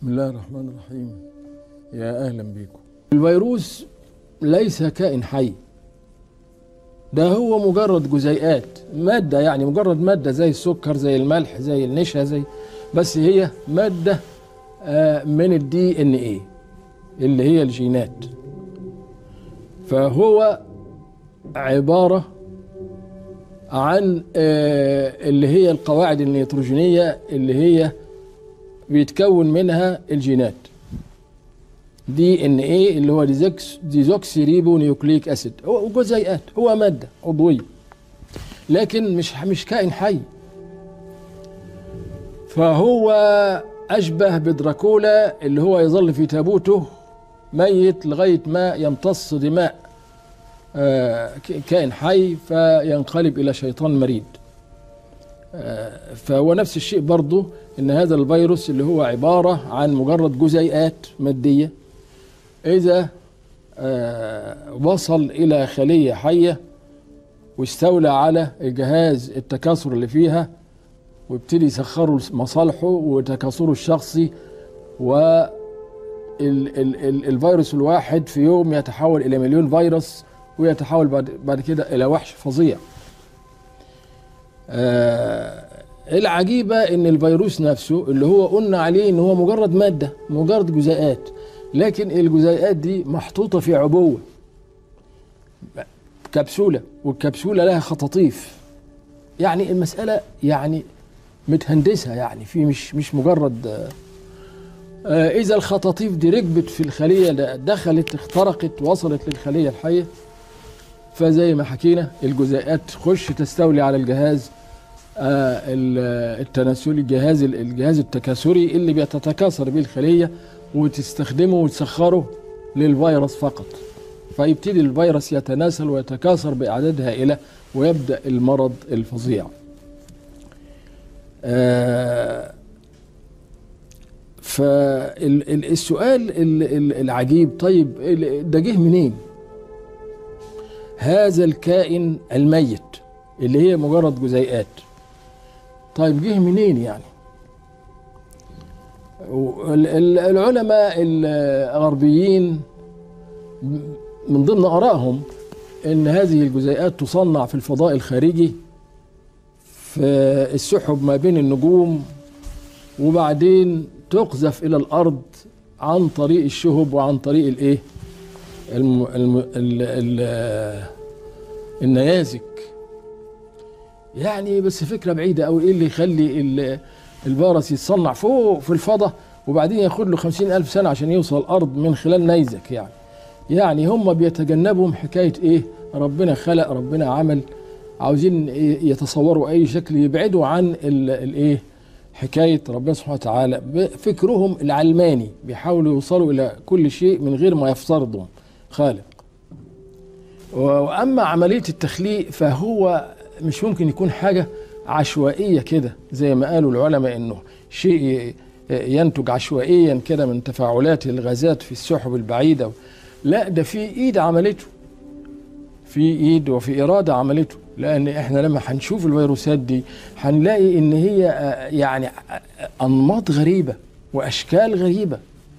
بسم الله الرحمن الرحيم يا اهلا بكم الفيروس ليس كائن حي ده هو مجرد جزيئات ماده يعني مجرد ماده زي السكر زي الملح زي النشا زي بس هي ماده آه، من الدي ان ايه اللي هي الجينات فهو عباره عن آه، اللي هي القواعد النيتروجينيه اللي هي بيتكون منها الجينات دي ان ايه اللي هو ديزوكس ديزوكسي ريبو نيوكليك اسيد هو جزيئات هو ماده عضويه لكن مش مش كائن حي فهو اشبه بدراكولا اللي هو يظل في تابوته ميت لغايه ما يمتص دماء آه، ك- كائن حي فينقلب الى شيطان مريد آه، فهو نفس الشيء برضه ان هذا الفيروس اللي هو عباره عن مجرد جزيئات ماديه اذا آه، وصل الى خليه حيه واستولى على الجهاز التكاثر اللي فيها ويبتدي يسخروا مصالحه وتكاثره الشخصي و ال- ال- ال- الفيروس الواحد في يوم يتحول الى مليون فيروس ويتحول بعد بعد كده الى وحش فظيع. آه العجيبه ان الفيروس نفسه اللي هو قلنا عليه ان هو مجرد ماده مجرد جزيئات لكن الجزيئات دي محطوطه في عبوه كبسوله والكبسوله لها خطاطيف يعني المساله يعني متهندسه يعني في مش مش مجرد آه آه، إذا الخطاطيف دي ركبت في الخلية ده دخلت اخترقت وصلت للخلية الحية فزي ما حكينا الجزيئات تخش تستولي على الجهاز آه، ال- التناسلي الجهاز الجهاز التكاثري اللي بيتتكاثر به الخلية وتستخدمه وتسخره للفيروس فقط فيبتدي الفيروس يتناسل ويتكاثر بأعداد هائلة ويبدأ المرض الفظيع آه فالسؤال العجيب طيب ال- ده جه منين؟ هذا الكائن الميت اللي هي مجرد جزيئات طيب جه منين يعني؟ وال- ال- العلماء الغربيين من ضمن آرائهم إن هذه الجزيئات تصنع في الفضاء الخارجي في السحب ما بين النجوم وبعدين تقذف الى الارض عن طريق الشهب وعن طريق الايه الم... الم... ال... ال... النيازك يعني بس فكره بعيده قوي ايه اللي يخلي ال... الفيروس يتصنع فوق في الفضاء وبعدين ياخد له خمسين ألف سنة عشان يوصل الأرض من خلال نيزك يعني يعني هم بيتجنبهم حكاية إيه ربنا خلق ربنا عمل عاوزين إيه يتصوروا أي شكل يبعدوا عن ال- الإيه حكاية ربنا سبحانه وتعالى فكرهم العلماني بيحاولوا يوصلوا إلى كل شيء من غير ما يفترضوا خالق وأما عملية التخليق فهو مش ممكن يكون حاجة عشوائية كده زي ما قالوا العلماء إنه شيء ينتج عشوائيا كده من تفاعلات الغازات في السحب البعيدة لا ده في إيد عملته في ايد وفي اراده عملته لان احنا لما هنشوف الفيروسات دي هنلاقي ان هي آه، يعني آه، انماط غريبه واشكال غريبه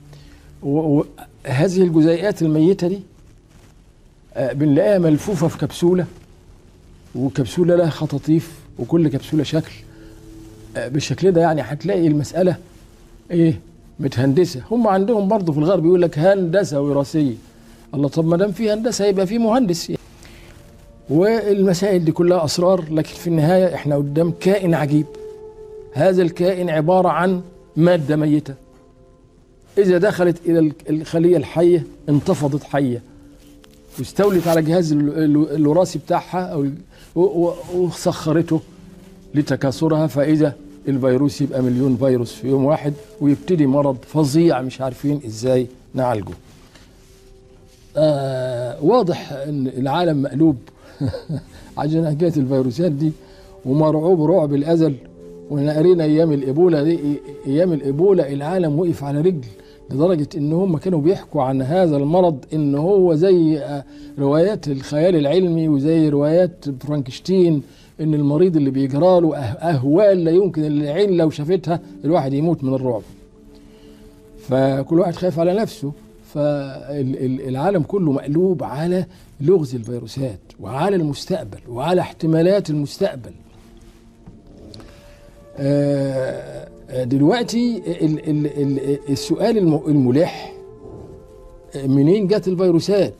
وهذه الجزيئات الميته دي آه، بنلاقيها ملفوفه في كبسوله وكبسوله لها خطاطيف وكل كبسوله شكل آه، بالشكل ده يعني هتلاقي المساله ايه متهندسه هم عندهم برضه في الغرب يقول لك هندسه وراثيه الله طب ما دام في هندسه يبقى في مهندس والمسائل دي كلها اسرار لكن في النهايه احنا قدام كائن عجيب هذا الكائن عباره عن ماده ميته اذا دخلت الى الخليه الحيه انتفضت حيه واستولت على الجهاز ال- ال- الوراثي بتاعها او ال- و- و- وسخرته لتكاثرها فاذا الفيروس يبقى مليون فيروس في يوم واحد ويبتدي مرض فظيع مش عارفين ازاي نعالجه آه واضح ان العالم مقلوب عشان حكايه الفيروسات دي ومرعوب رعب الازل واحنا قرينا ايام الايبولا دي ايام الايبولا العالم وقف على رجل لدرجه ان هم كانوا بيحكوا عن هذا المرض ان هو زي آه، روايات الخيال العلمي وزي روايات فرانكشتين ان المريض اللي بيجرى له أه- اهوال لا يمكن العين لو شافتها الواحد يموت من الرعب فكل واحد خايف على نفسه فالعالم كله مقلوب على لغز الفيروسات وعلى المستقبل وعلى احتمالات المستقبل آه، دلوقتي ال- ال- ال- السؤال الم- الملح منين جت الفيروسات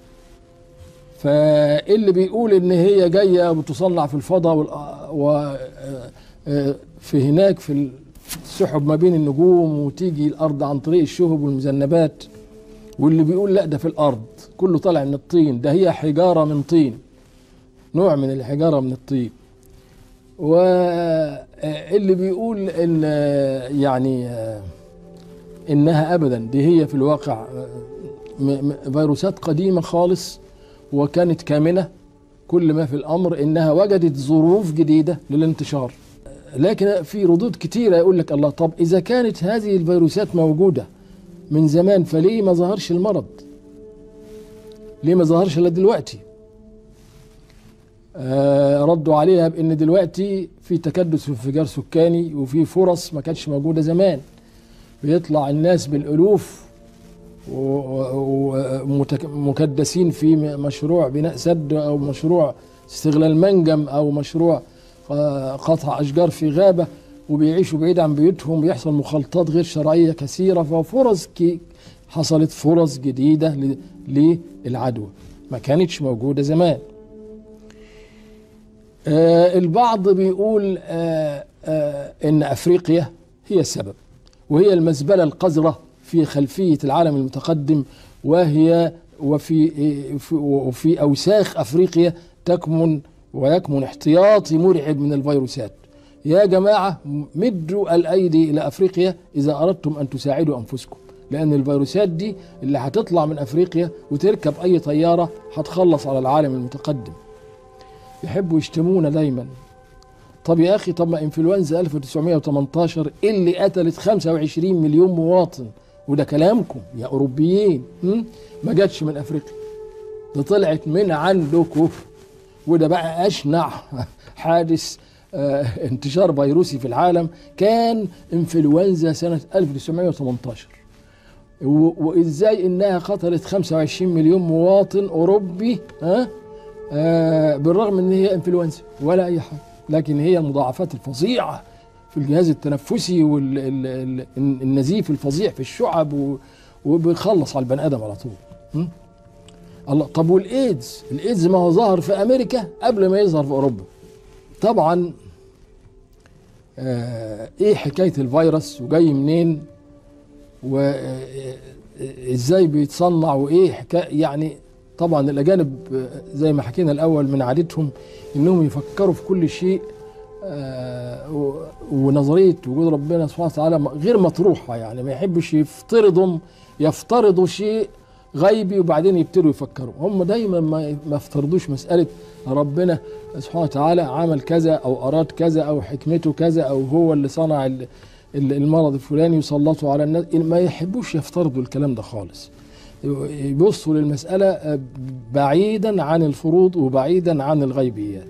فاللي بيقول ان هي جايه بتصنع في الفضاء والأ- و آه، آه، في هناك في السحب ما بين النجوم وتيجي الارض عن طريق الشهب والمذنبات واللي بيقول لا ده في الارض كله طالع من الطين ده هي حجاره من طين نوع من الحجاره من الطين واللي بيقول ان آه، يعني آه، انها ابدا دي هي في الواقع آه، م- م- فيروسات قديمه خالص وكانت كامنه كل ما في الامر انها وجدت ظروف جديده للانتشار لكن في ردود كتيره يقول لك الله طب اذا كانت هذه الفيروسات موجوده من زمان فليه ما ظهرش المرض ليه ما ظهرش الا دلوقتي آه ردوا عليها بان دلوقتي في تكدس وانفجار سكاني وفي فرص ما كانتش موجوده زمان بيطلع الناس بالالوف ومكدسين في مشروع بناء سد او مشروع استغلال منجم او مشروع آه، قطع اشجار في غابه وبيعيشوا بعيد عن بيوتهم بيحصل مخالطات غير شرعيه كثيره ففرص كي حصلت فرص جديده ل- للعدوى ما كانتش موجوده زمان آه، البعض بيقول آه، آه، ان افريقيا هي السبب وهي المزبله القذره في خلفيه العالم المتقدم وهي وفي في- وفي اوساخ افريقيا تكمن ويكمن احتياطي مرعب من الفيروسات يا جماعه مدوا الايدي الى افريقيا اذا اردتم ان تساعدوا انفسكم لان الفيروسات دي اللي هتطلع من افريقيا وتركب اي طياره هتخلص على العالم المتقدم يحبوا يشتمونا دايما طب يا اخي طب ما انفلونزا 1918 اللي قتلت 25 مليون مواطن وده كلامكم يا اوروبيين م? ما جاتش من افريقيا ده طلعت من عندكم وده بقى اشنع حادث آه انتشار فيروسي في العالم كان انفلونزا سنه 1918 و- وازاي انها قتلت 25 مليون مواطن اوروبي ها آه بالرغم ان هي انفلونزا ولا اي حاجه لكن هي المضاعفات الفظيعه في الجهاز التنفسي والنزيف الفظيع في الشعب و- وبيخلص على البني ادم على طول م? الله طب والايدز الايدز ما هو ظهر في امريكا قبل ما يظهر في اوروبا طبعا آه ايه حكايه الفيروس وجاي منين وازاي بيتصنع وايه حكايه يعني طبعا الاجانب آه، زي ما حكينا الاول من عادتهم انهم يفكروا في كل شيء آه، و- ونظريه وجود ربنا سبحانه وتعالى م- غير مطروحه يعني ما يحبش يفترضوا يفترضوا شيء غيبي وبعدين يبتدوا يفكروا هم دايما ما ما يفترضوش مساله ربنا سبحانه وتعالى عمل كذا او اراد كذا او حكمته كذا او هو اللي صنع ال- ال- المرض الفلاني يسلطه على الناس ما يحبوش يفترضوا الكلام ده خالص يبصوا للمسألة بعيدا عن الفروض وبعيدا عن الغيبيات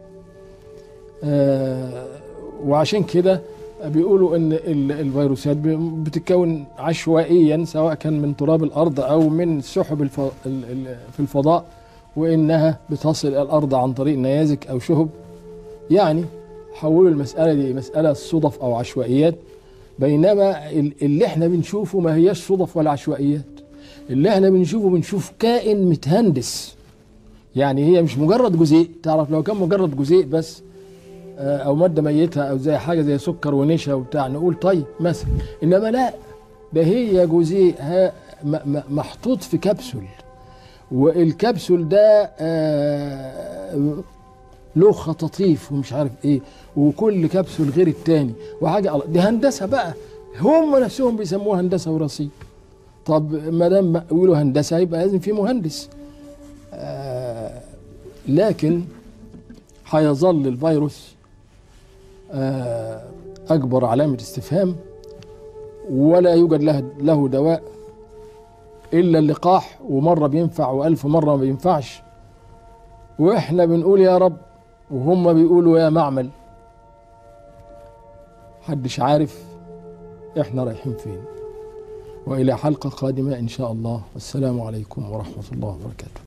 آه، وعشان كده بيقولوا ان ال- الفيروسات ب- بتتكون عشوائيا سواء كان من تراب الارض او من سحب الف- ال- ال- في الفضاء وانها بتصل الى الارض عن طريق نيازك او شهب يعني حولوا المساله دي مساله صدف او عشوائيات بينما ال- اللي احنا بنشوفه ما هياش صدف ولا عشوائيات اللي احنا بنشوفه بنشوف كائن متهندس يعني هي مش مجرد جزيء تعرف لو كان مجرد جزيء بس آه، او ماده ميته او زي حاجه زي سكر ونشا وبتاع نقول طيب مثلا انما لا ده هي جزيء ها- م- م- محطوط في كبسول والكبسول ده آه، له خطاطيف ومش عارف ايه وكل كبسول غير التاني وحاجه دي هندسه بقى هم نفسهم بيسموها هندسه وراثيه طب ما دام بيقولوا هندسه يبقى لازم في مهندس آه لكن هيظل الفيروس آه اكبر علامه استفهام ولا يوجد له له دواء الا اللقاح ومره بينفع والف مره ما بينفعش واحنا بنقول يا رب وهم بيقولوا يا معمل محدش عارف احنا رايحين فين والى حلقه قادمه ان شاء الله والسلام عليكم ورحمه الله وبركاته